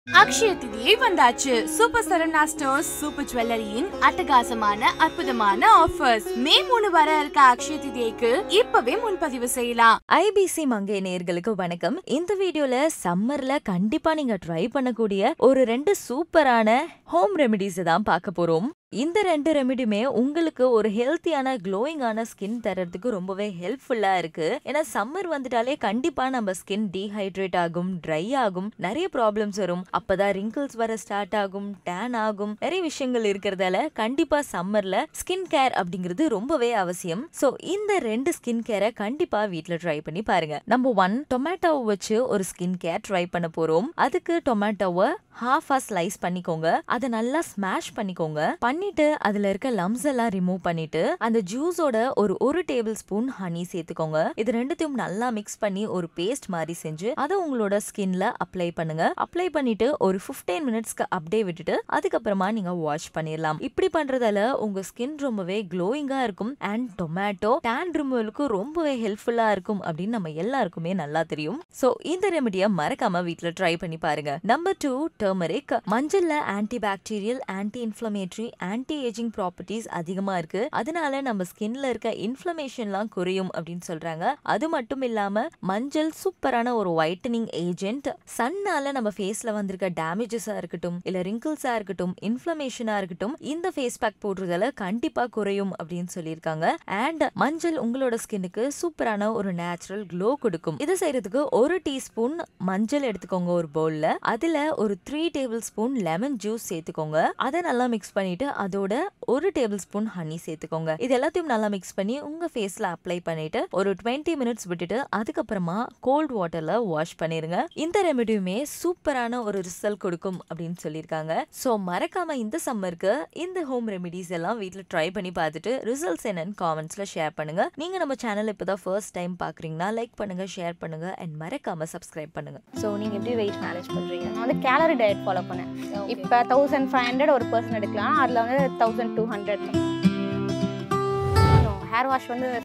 அக்ஷய திதியை வந்தாச்சு super Saravana stores super ஜுவல்லரியின் அட்டகாசமான அற்புதமான ஆஃபர்ஸ் மே மூணு வர இருக்க அக்ஷய திதிக்கு இப்பவே முன்பதிவு செய்யலாம் ஐபிசி மங்கை நேயர்களுக்கு வணக்கம் இந்த வீடியோல சம்மர்ல கண்டிப்பா நீங்க ட்ரை பண்ணக்கூடிய ஒரு ரெண்டு சூப்பரான ஹோம் ரெமெடிஸ் தான் பார்க்க போறோம் இந்த ரெண்டு ரெமெடியுமே உங்களுக்கு ஒரு ஹெல்த்தியான க்ளோயிங்கான ஸ்கின் தரதுக்கு ரொம்பவே ஹெல்ப்ஃபுல்லா இருக்கு ஏன்னா சம்மர் வந்துட்டாலே கண்டிப்பா நம்ம ஸ்கின் டீஹைட்ரேட் ஆகும் ட்ரை ஆகும் நிறைய ப்ராப்ளம்ஸ் வரும் அப்பதான் ரிங்கிள்ஸ் வர ஸ்டார்ட் ஆகும் டேன் ஆகும் நிறைய விஷயங்கள் இருக்கிறதால கண்டிப்பா சம்மர்ல ஸ்கின் கேர் அப்படிங்கிறது ரொம்பவே அவசியம் சோ இந்த ரெண்டு ஸ்கின் கேரை கண்டிப்பா வீட்ல ட்ரை பண்ணி பாருங்க நம்பர் ஒன் டொமேட்டோவை வச்சு ஒரு ஸ்கின் கேர் ட்ரை பண்ண போறோம் அதுக்கு டொமேட்டோவை ஹாஃபா ஸ்லைஸ் பண்ணிக்கோங்க அதை நல்லா ஸ்மாஷ் பண்ணிக்கோங்க பண்ணிட்டு அதுல இருக்க லம்ஸ் எல்லாம் ரிமூவ் பண்ணிட்டு அந்த ஜூஸோட ஒரு ஒரு டேபிள் ஸ்பூன் ஹனி சேர்த்துக்கோங்க இது ரெண்டுத்தையும் நல்லா மிக்ஸ் பண்ணி ஒரு பேஸ்ட் மாதிரி செஞ்சு அதை உங்களோட ஸ்கின்ல அப்ளை பண்ணுங்க அப்ளை பண்ணிட்டு ஒரு 15 மினிட்ஸ்க்கு அப்படியே விட்டுட்டு அதுக்கப்புறமா நீங்க வாஷ் பண்ணிடலாம் இப்படி பண்றதால உங்க ஸ்கின் ரொம்பவே க்ளோயிங்கா இருக்கும் அண்ட் டொமேட்டோ டேன் ரிமூவலுக்கு ரொம்பவே ஹெல்ப்ஃபுல்லா இருக்கும் அப்படின்னு நம்ம எல்லாருக்குமே நல்லா தெரியும் சோ இந்த ரெமடியை மறக்காம வீட்ல ட்ரை பண்ணி பாருங்க நம்பர் டூ டர்மரிக் மஞ்சள்ல anti bacterial anti inflammatory anti ageing properties அதிகமா இருக்கு அதனால நம்ம ஸ்கின்ல இருக்க இன்ஃபிளமேஷன்லாம் குறையும் அப்படின்னு சொல்றாங்க அது மட்டும் இல்லாம மஞ்சள் சூப்பரான ஒரு ஒயிட்டனிங் ஏஜென்ட் சன்னால நம்ம ஃபேஸ்ல வந்திருக்க டேமேஜஸா இருக்கட்டும் இல்ல ரிங்கிள்ஸா இருக்கட்டும் இன்ஃபிளமேஷனா இருக்கட்டும் இந்த ஃபேஸ் பேக் போடுறதால கண்டிப்பா குறையும் அப்படின்னு சொல்லியிருக்காங்க அண்ட் மஞ்சள் உங்களோட ஸ்கின்னுக்கு சூப்பரான ஒரு நேச்சுரல் க்ளோ கொடுக்கும் இதை செய்யறதுக்கு ஒரு டீஸ்பூன் மஞ்சள் எடுத்துக்கோங்க ஒரு பவுல்ல அதுல ஒரு three tablespoon lemon juice சேர்த்துக்கோங்க அதை நல்லா மிக்ஸ் பண்ணிட்டு அதோட ஒரு டேபிள் ஸ்பூன் ஹனி சேர்த்துக்கோங்க இது எல்லாத்தையும் நல்லா மிக்ஸ் பண்ணி உங்க ஃபேஸ்ல அப்ளை பண்ணிட்டு ஒரு டுவெண்ட்டி மினிட்ஸ் விட்டுட்டு அதுக்கப்புறமா கோல்ட் வாட்டர்ல வாஷ் பண்ணிருங்க இந்த ரெமெடியுமே சூப்பரான ஒரு ரிசல்ட் கொடுக்கும் அப்படின்னு சொல்லியிருக்காங்க ஸோ மறக்காம இந்த சம்மருக்கு இந்த ஹோம் ரெமெடிஸ் எல்லாம் வீட்ல ட்ரை பண்ணி பார்த்துட்டு ரிசல்ட்ஸ் என்னன்னு காமெண்ட்ஸ்ல ஷேர் பண்ணுங்க நீங்க நம்ம சேனல் இப்பதான் ஃபர்ஸ்ட் டைம் பாக்குறீங்கன்னா லைக் பண்ணுங்க ஷேர் பண்ணுங்க அண்ட் மறக்காம சப்ஸ்கிரைப் பண்ணுங்க ஸோ நீங்கள் எப்படி வெயிட் மேனேஜ் பண்ணுறீங்க நான் வந்து கேலரி டயட் ஃபாலோ பண்ணேன் இப்போ தௌசண்ட் ஃபைவ் ஹண்ட்ரட் ஒரு பர்சன் எடுக்கலாம் அதில் வந்து thousand two hundred hair wash வந்து